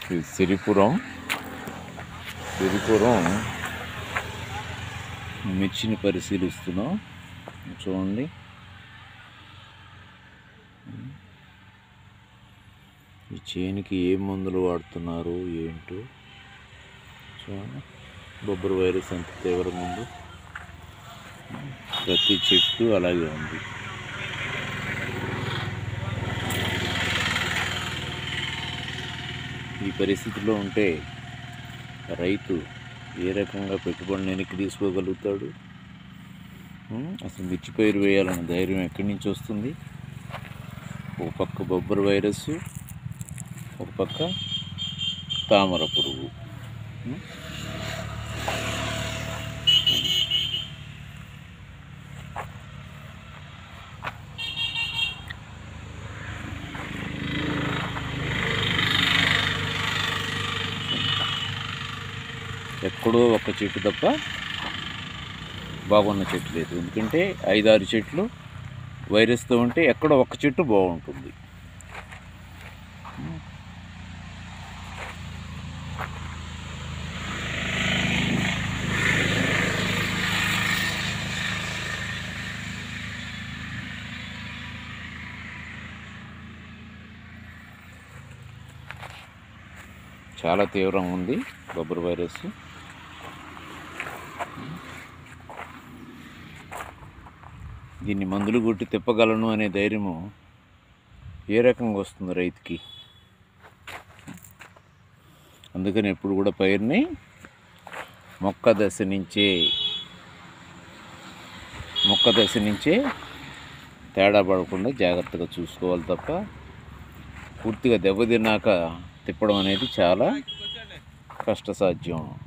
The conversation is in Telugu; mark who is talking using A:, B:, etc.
A: ఇది సిరిపురం సిరిపురం మిర్చిని పరిశీలిస్తున్నాం చూడండి ఈ చేనుకి ఏ మందులు వాడుతున్నారు ఏంటో చూడండి బొబ్బరు వైరస్ ఎంత తీవ్రంగా ఉందో ప్రతి చెట్టు అలాగే ఉంది ఈ పరిస్థితిలో ఉంటే రైతు ఏ రకంగా పెట్టుబడిని వెనక్కి తీసుకోగలుగుతాడు ఉం? అసలు మిర్చి పైరు వేయాలన్న ధైర్యం ఎక్కడి నుంచి వస్తుంది ఒక పక్క బొబ్బరు వైరస్ ఒక పక్క తామర పురుగు ఉం? ఎక్కడో ఒక చెట్టు తప్ప బాగున్న చెట్టు లేదు ఎందుకంటే ఐదారు చెట్లు వైరస్తో ఉంటే ఎక్కడో ఒక చెట్టు బాగుంటుంది చాలా తీవ్రంగా ఉంది బొబ్బర్ వైరస్ దీన్ని మందులు కొట్టి తిప్పగలను అనే ధైర్యము ఏ రకంగా వస్తుంది రైతుకి అందుకని ఎప్పుడు కూడా పైరుని మొక్క దశ నుంచే మొక్క దశ నుంచే తేడా పడకుండా జాగ్రత్తగా చూసుకోవాలి తప్ప పూర్తిగా దెబ్బతిన్నాక తిప్పడం అనేది చాలా కష్టసాధ్యం